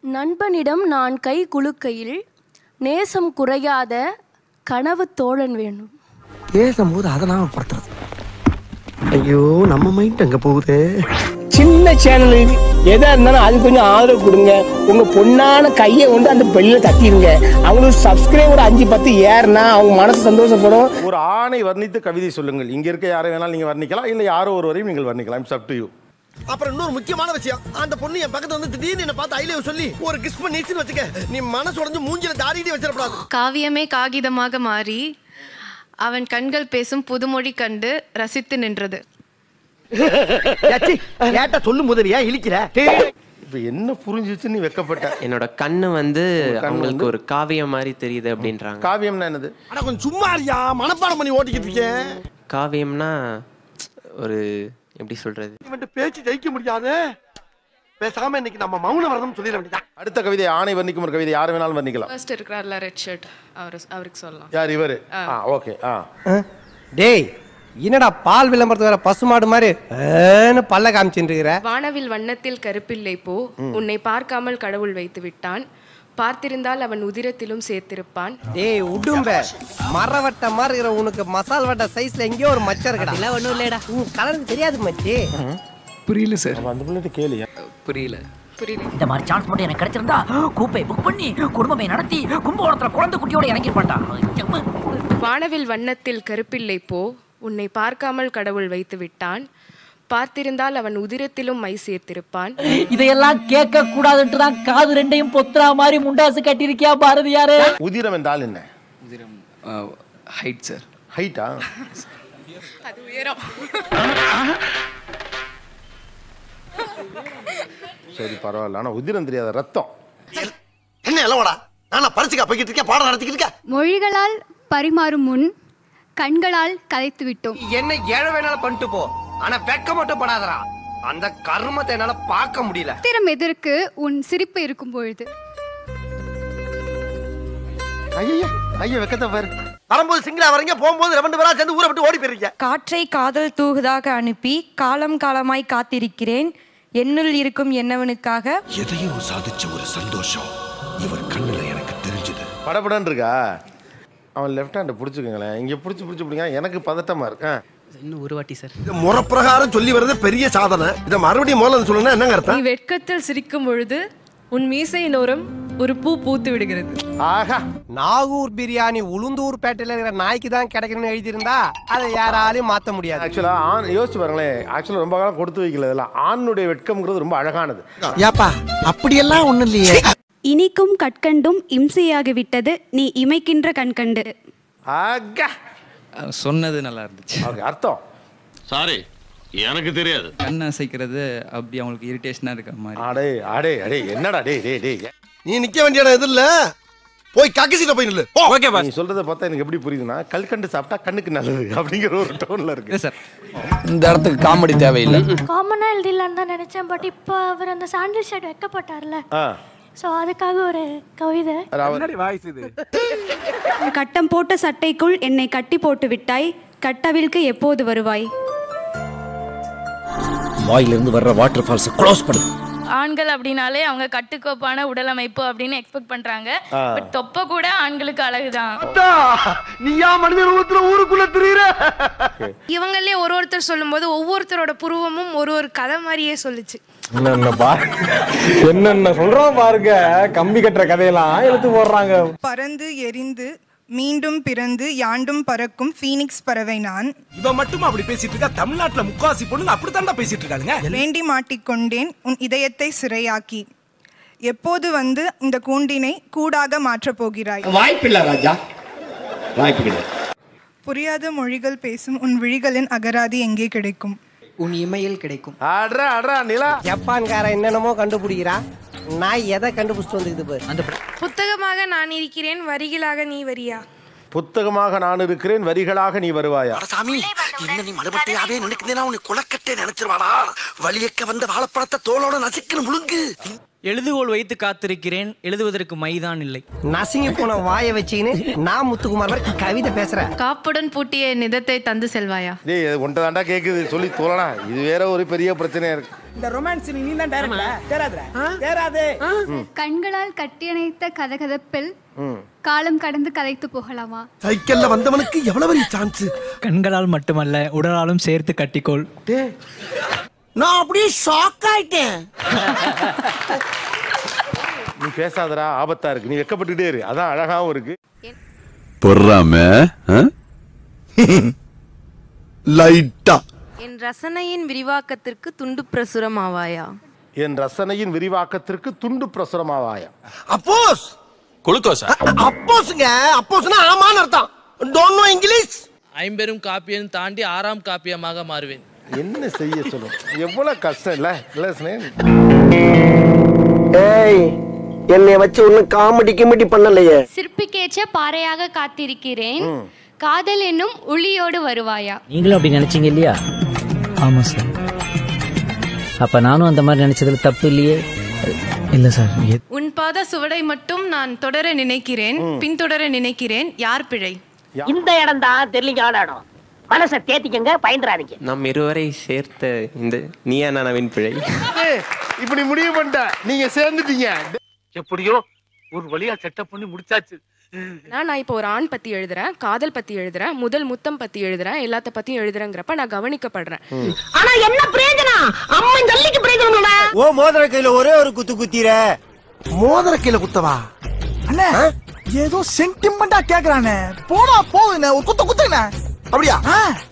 நண்பனிடம் நான் கை குலுக்கையில் நேசம் குறையாத கனவு தோழன் வேணும் பேசும்போது அதை நாம படுத்துறது ஐயோ நம்ம மைண்ட் அங்க போகுதே சின்ன சேனலு எதா இருந்தாலும் அது கொஞ்சம் ஆதரவு கொடுங்க உங்க பொண்ணான கையை கொண்டு அந்த பெல்லில் தட்டிடுங்க அவங்களுக்கு சப்ஸ்கிரைபர் அஞ்சு பத்து ஏறுனா அவங்க மனசு சந்தோஷப்படும் ஒரு ஆணை வர்ணித்து கவிதை சொல்லுங்கள் இங்க இருக்க யாரை வேணாலும் நீங்க வர்ணிக்கலாம் இல்ல யாரோ ஒருவரையும் நீங்கள் வர்ணிக்கலாம் இட்ஸ் அப் டு யூ அப்புறம் இன்னொரு முக்கியமான விஷயம் அந்த பொண்ணு என் பக்கத்துல வந்து திடீர்னு என்ன பார்த்து ஐ லவ் சொல்லி ஒரு கிஸ் பண்ணிச்சுன்னு வச்சுக்க நீ மனசு உடஞ்சு மூஞ்சில தாடிட்டு வச்சிடக்கூடாது காவியமே காகிதமாக மாறி அவன் கண்கள் பேசும் புதுமொழி கண்டு ரசித்து நின்றது ஏட்டா சொல்லும் முதலியா இழிக்கிற இப்ப என்ன புரிஞ்சிச்சு நீ வெக்கப்பட்ட என்னோட கண்ணு வந்து கண்ணு அவங்களுக்கு வந்து- ஒரு காவியம் மாதிரி தெரியுது அப்படின்றாங்க காவியம்னா என்னது ஆனா கொஞ்சம் சும்மா இருக்கியா மனப்பாடம் பண்ணி ஓட்டிக்கிட்டு இருக்கேன் காவியம்னா ஒரு எப்படி சொல்றது இவன் பேச்சு ஜெயிக்க முடியாது பேசாம இன்னைக்கு நம்ம மௌன வரதம் சொல்லிட வேண்டியதா அடுத்த கவிதை ஆணை வர்ணிக்கும் ஒரு கவிதை யாரை வேணாலும் வர்ணிக்கலாம் ஃபர்ஸ்ட் இருக்கிறார்ல ரெட் ஷர்ட் அவர் அவருக்கு சொல்லலாம் யார் இவரு ஆ ஓகே ஆ டேய் என்னடா பால் விளம்பரத்து வர பசுமாடு மாதிரி ஏன்னு பல்ல காமிச்சுட்டு இருக்கிற வானவில் வண்ணத்தில் கருப்பில்லை போ உன்னை பார்க்காமல் கடவுள் வைத்து விட்டான் பார்த்திருந்தால் அவன் உதிரத்திலும் சேர்த்திருப்பான் டேய் உடும்ப மரவட்ட மாதிரி இருக்கிற உனக்கு மசால் வட்ட சைஸ்ல எங்கேயோ ஒரு மச்சம் இருக்குடா இல்ல ஒண்ணும் இல்லடா உன் கலருக்கு தெரியாது மச்சி புரியல சார் அப்ப அந்த பிள்ளைகிட்ட கேளு புரியல புரியல இந்த மாதிரி சான்ஸ் மட்டும் எனக்கு கிடைச்சிருந்தா கூப்பை புக் பண்ணி குடும்பமே நடத்தி கும்பகோணத்துல குழந்தை குட்டியோட இறங்கிருப்பான்டா வானவில் வண்ணத்தில் கருப்பில்லை போ உன்னை பார்க்காமல் கடவுள் வைத்து விட்டான் பார்த்திருந்தால் அவன் உதிரத்திலும் மை சேர்த்திருப்பான் இதையெல்லாம் கேட்க கூடாதுன்ட்டு தான் காது ரெண்டையும் பொத்துறா மாதிரி முண்டாசு கட்டியிருக்கியா பாரதியாரு உதிரம் என்றால் என்ன ஹைட் சார் ஹைட்டா அது உயரம் சரி பரவாயில்ல ஆனா உதிரம் தெரியாத ரத்தம் என்ன எல்லோடா நானா பரிசுக்கா போய்கிட்டு இருக்கேன் பாடம் நடத்திக்கிட்டு இருக்கேன் மொழிகளால் பரிமாறும் முன் கண்களால் கலைத்து விட்டோம் என்ன ஏழை வேணாலும் பண்ணிட்டு போ ஆனா வெக்க மட்டும் படாதடா அந்த கர்மத்தை என்னால பார்க்க முடியல திறம் எதற்கு உன் சிரிப்பு இருக்கும் பொழுது ஐயா ஐயா வெக்கத்தை பாரு வரும்போது சிங்கிளா வரீங்க போகும்போது ரெண்டு பேரா சேர்ந்து ஊரை விட்டு ஓடி போயிருக்கீங்க காற்றை காதல் தூகுதாக அனுப்பி காலம் காலமாய் காத்திருக்கிறேன் என்னுள் இருக்கும் என்னவனுக்காக எதையோ சாதிச்ச ஒரு சந்தோஷம் இவர் கண்ணுல எனக்கு தெரிஞ்சது படபடன்னு இருக்கா அவன் லெஃப்ட் ஹேண்டை பிடிச்சிக்கங்களேன் இங்க பிடிச்சி பிடிச்சி பிடிங்க எனக்கு பதட்டமா இருக்கு ஆ. இன்னும் ஒரு வாட்டி சார் முறப்பிரகாரம் சொல்லி வர்றது பெரிய சாதனை இதை மறுபடியும் முதல்ல சொல்லணும்னா என்னங்க அர்த்தம் வெட்கத்தில் சிரிக்கும் பொழுது உன் மீசையினோரம் ஒரு பூ பூத்து விடுகிறது ஆஹா நாகூர் பிரியாணி உளுந்தூர் பேட்டையில இருக்கிற நாய்க்கு தான் கிடைக்கணும்னு எழுதியிருந்தா அதை யாராலையும் மாத்த முடியாது ஆக்சுவலா ஆண் யோசிச்சு பாருங்களேன் ஆக்சுவலா ரொம்ப காலம் கொடுத்து வைக்கல இதெல்லாம் ஆணுடைய வெட்கம்ங்கிறது ரொம்ப அழகானது ஏப்பா அப்படியெல்லாம் ஒண்ணும் இல்லையே இனிக்கும் கற்கண்டும் இம்சையாகிவிட்டது நீ இமைக்கின்ற கண்கண்டு ஆகா சொன்னது நல்லா இருந்துச்சு ஓகே அர்த்தம் சாரி எனக்கு தெரியாது கண் அசைக்கிறது அப்படி அவங்களுக்கு இரிட்டேஷனா இருக்க மாதிரி அடே அடே அடே என்னடா டேய் டேய் டேய் நீ நிக்க வேண்டிய இடம் எது இல்ல போய் கக்கசிட்ட போய் நில்லு போ ஓகே நீ சொல்றத பார்த்தா எனக்கு எப்படி புரியுதுன்னா கல்கண்டு சாப்பிட்டா கண்ணுக்கு நல்லது அப்படிங்கிற ஒரு டோன்ல இருக்கு சார் இந்த இடத்துக்கு காமெடி தேவையில்லை காமனா எழுதிடலான்னு தான் நினைச்சேன் பட் இப்போ அவர் அந்த சாண்டில் ஷர்ட் வைக்கப்பட்டார்ல ஆ ஸோ அதுக்காக ஒரு கவிதை ராவ- கட்டம் போட்ட சட்டைக்குள் என்னை கட்டி போட்டு விட்டாய் கட்டவிழ்க்கு எப்போது வருவாய் வாயிலிருந்து வர்ற வாட்டர் ஃபால்ஸ் க்ளோஸ் பண்ணு ஆண்கள் அப்படின்னாலே அவங்க கட்டுக்கோப்பான உடல் அமைப்பு அப்படின்னு எக்ஸ்பெக்ட் பண்றாங்க ஆ. பட் தொப்பை கூட ஆண்களுக்கு அழகுதான் நீயா மனித ரூபத்துல ஊருக்குள்ள திரியுற இவங்களே ஒரு ஒருத்தர் சொல்லும்போது ஒவ்வொருத்தரோட புருவமும் ஒரு ஒரு கதை மாதிரியே சொல்லுச்சு என்னென்ன பா என்னென்ன சொல்றோம் பாருங்க கம்பி கட்டுற கதையெல்லாம் எடுத்து போடுறாங்க பறந்து எரிந்து மீண்டும் பிறந்து யாண்டும் பறக்கும் ஃபீனிக்ஸ் பறவை நான் இவன் மட்டும் அப்படி பேசிட்டு இருக்கா தமிழ்நாட்டுல முக்காசி பொண்ணுங்க அப்படித்தான்டா பேசிட்டு இருக்காங்க வேண்டி மாட்டிக்கொண்டேன் உன் இதயத்தை சிறையாக்கி எப்போது வந்து இந்த கூண்டினை கூடாக மாற்றப் போகிறாய் வாய்ப்பில்லை ராஜா வாய்ப்பு புரியாத மொழிகள் பேசும் உன் விழிகளின் அகராதி எங்கே கிடைக்கும் உன் இமையில் கிடைக்கும் அட்ரா அட்ரா நிலா ஜப்பான்காரன் என்னென்னமோ கண்டுபிடிக்கிறா நான் எதை கண்டுபிடிச்சிட்டு வந்துக்குது பாரு அந்த புத்தகமாக நான் இருக்கிறேன் வரிகளாக நீ வரியா புத்தகமாக நான் இருக்கிறேன் வரிகளாக நீ வருவாயா சாமி என்ன நீ மறுபடியாவே நினைக்கிறேன்னா உன்னை குலக்கட்டே நினைச்சிருவாடா வலியக்க வந்த வாழைப்பழத்தை தோலோட நசுக்குன்னு முழுங்கு எழுதுகோல் வைத்து காத்திருக்கிறேன் எழுதுவதற்கு மைதான் இல்லை நசுங்கி போன வாயை வச்சுக்கின்னு நான் முத்துக்குமார் மாதிரி கவிதை பேசுறேன் காப்புடன் பூட்டிய நிதத்தை தந்து செல்வாயா டேய் ஒன்றை தாண்டா கேட்குது சொல்லி தோலனா இது வேற ஒரு பெரிய பிரச்சனையா இருக்கு இந்த ரொமான்ஸ் நீ தான் டேரக்டா தேராதுடா தேராதே கண்களால் கட்டியணைத்த கதகதப்பில் காலம் கடந்து கதைத்து போகலாமா சைக்கிள்ல வந்தவனுக்கு எவ்வளவு பெரிய சான்ஸ் கண்களால் மட்டுமல்ல உடலாலும் சேர்த்து கட்டிக்கோள் நான் அப்படியே ஷாக் ஆயிட்டேன் நீ பேசாதடா ஆபத்தா இருக்கு நீ வெக்கப்பட்டுட்டே இரு அதான் அழகாவும் இருக்கு பொறாம லைட்டா என் ரசனையின் விரிவாக்கத்திற்கு துண்டு பிரசுரம் ஆவாயா என் ரசனையின் விரிவாக்கத்திற்கு துண்டு பிரசுரமாவாயா அப்போஸ் குளுக்கோஸா அப்போஸ்ங்க அப்போஸ்னா ஆமான்னு அர்த்தம் டோன்ட் நோ இங்கிலீஷ் ஐம்பெரும் காப்பியம் தாண்டி ஆறாம் காப்பியமாக மாறுவேன் என்ன செய்ய சொல்லும் எவ்வளவு கஷ்டம் இல்ல இல்ல ஸ்னேன் ஏய் என்னை வச்சு ஒன்னும் காமெடி கிமெடி பண்ணலையே சிற்பிக்கேற்ற பாறையாக காத்திருக்கிறேன் காதல் என்னும் ஒளியோடு வருவாயா நீங்களும் அப்படி நினைச்சீங்க இல்லையா ஆமா சார் அப்ப நானும் அந்த மாதிரி நினைச்சதுல தப்பு இல்லையே இல்ல சார் உன் பாத சுவடை மட்டும் நான் தொடர நினைக்கிறேன் பின்தொடர நினைக்கிறேன் யார் பிழை இந்த இடம் தான் தெரியலீங்க இடம் மனசை தேத்திக்கங்க பயந்துறாதீங்க நம் இருவரை சேர்த்த இந்த நீயா நனவின் பிழை ஏய், இப்படி முடிவு பண்ணிட்ட நீங்க சேர்ந்துட்டீங்க எப்படியோ ஒரு வழியா செட்டப் பண்ணி முடிச்சாச்சு நான் இப்போ ஒரு ஆண் பத்தி எழுதுறேன் காதல் பத்தி எழுதுறேன் முதல் முத்தம் பத்தி எழுதுறேன் எல்லாத்த பத்தியும் எழுதுறேங்கிறப்ப நான் கவனிக்கப்படுறேன் ஆனா என்ன பிரயோஜனம் அம்மன் ஜல்லிக்கு பிரயோஜனம் ஓ மோதிர கையில ஒரே ஒரு குத்து குத்திர மோதிர கையில குத்தவா அண்ணே ஏதோ சென்டிமெண்டா கேக்குறானே போனா போகுதுண்ணே ஒரு குத்த குத்துங்கண்ணே அப்படியா